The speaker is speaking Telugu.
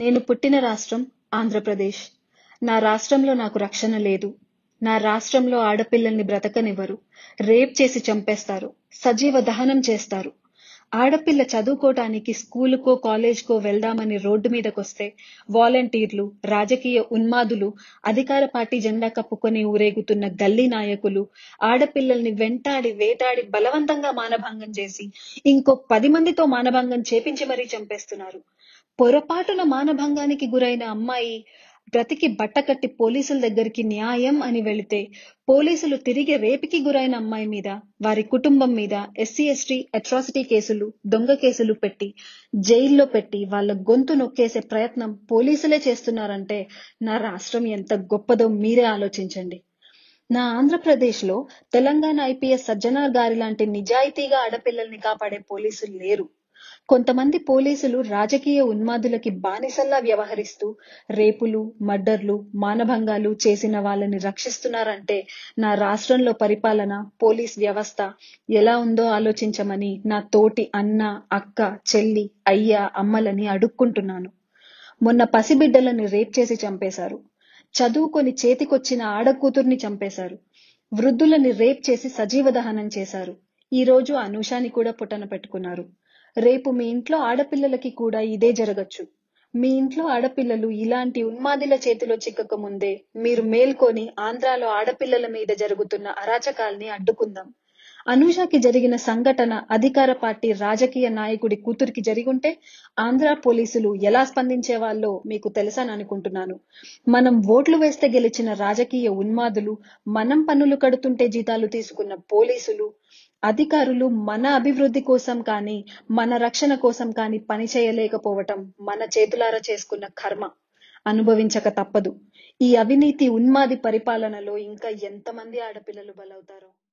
నేను పుట్టిన రాష్ట్రం ఆంధ్రప్రదేశ్ నా రాష్ట్రంలో నాకు రక్షణ లేదు నా రాష్ట్రంలో ఆడపిల్లల్ని బ్రతకనివ్వరు రేప్ చేసి చంపేస్తారు సజీవ దహనం చేస్తారు ఆడపిల్ల చదువుకోటానికి స్కూలుకో కాలేజ్కో వెళ్దామని రోడ్డు మీదకొస్తే వాలంటీర్లు రాజకీయ ఉన్మాదులు అధికార పార్టీ జెండా కప్పుకొని ఊరేగుతున్న గల్లీ నాయకులు ఆడపిల్లల్ని వెంటాడి వేటాడి బలవంతంగా మానభంగం చేసి ఇంకో పది మందితో మానభంగం చేపించి మరీ చంపేస్తున్నారు పొరపాటున మానభంగానికి గురైన అమ్మాయి బ్రతికి బట్టకట్టి పోలీసుల దగ్గరికి న్యాయం అని వెళితే పోలీసులు తిరిగి రేపికి గురైన అమ్మాయి మీద వారి కుటుంబం మీద ఎస్సీ ఎస్టీ అట్రాసిటీ కేసులు దొంగ కేసులు పెట్టి జైల్లో పెట్టి వాళ్ళ గొంతు నొక్కేసే ప్రయత్నం పోలీసులే చేస్తున్నారంటే నా రాష్ట్రం ఎంత గొప్పదో మీరే ఆలోచించండి నా ఆంధ్రప్రదేశ్ లో తెలంగాణ ఐపీఎస్ సజ్జనార్ గారి లాంటి నిజాయితీగా ఆడపిల్లల్ని కాపాడే పోలీసులు లేరు కొంతమంది పోలీసులు రాజకీయ ఉన్మాదులకి బానిసల్లా వ్యవహరిస్తూ రేపులు మర్డర్లు మానభంగాలు చేసిన వాళ్ళని రక్షిస్తున్నారంటే నా రాష్ట్రంలో పరిపాలన పోలీస్ వ్యవస్థ ఎలా ఉందో ఆలోచించమని నా తోటి అన్న అక్క చెల్లి అయ్య అమ్మలని అడుక్కుంటున్నాను మొన్న పసిబిడ్డలని రేప్ చేసి చంపేశారు చదువుకొని చేతికొచ్చిన ఆడకూతుర్ని చంపేశారు వృద్ధులని రేప్ చేసి సజీవ దహనం చేశారు ఈ రోజు అనూషాని కూడా పుట్టన పెట్టుకున్నారు రేపు మీ ఇంట్లో ఆడపిల్లలకి కూడా ఇదే జరగచ్చు మీ ఇంట్లో ఆడపిల్లలు ఇలాంటి ఉన్మాదుల చేతిలో చిక్కక ముందే మీరు మేల్కొని ఆంధ్రాలో ఆడపిల్లల మీద జరుగుతున్న అరాచకాల్ని అడ్డుకుందాం అనూషకి జరిగిన సంఘటన అధికార పార్టీ రాజకీయ నాయకుడి కూతురికి జరిగుంటే ఆంధ్ర పోలీసులు ఎలా స్పందించే వాళ్ళో మీకు తెలుసని అనుకుంటున్నాను మనం ఓట్లు వేస్తే గెలిచిన రాజకీయ ఉన్మాదులు మనం పన్నులు కడుతుంటే జీతాలు తీసుకున్న పోలీసులు అధికారులు మన అభివృద్ధి కోసం కానీ మన రక్షణ కోసం కానీ పని చేయలేకపోవటం మన చేతులారా చేసుకున్న కర్మ అనుభవించక తప్పదు ఈ అవినీతి ఉన్మాది పరిపాలనలో ఇంకా ఎంతమంది ఆడపిల్లలు బలవుతారో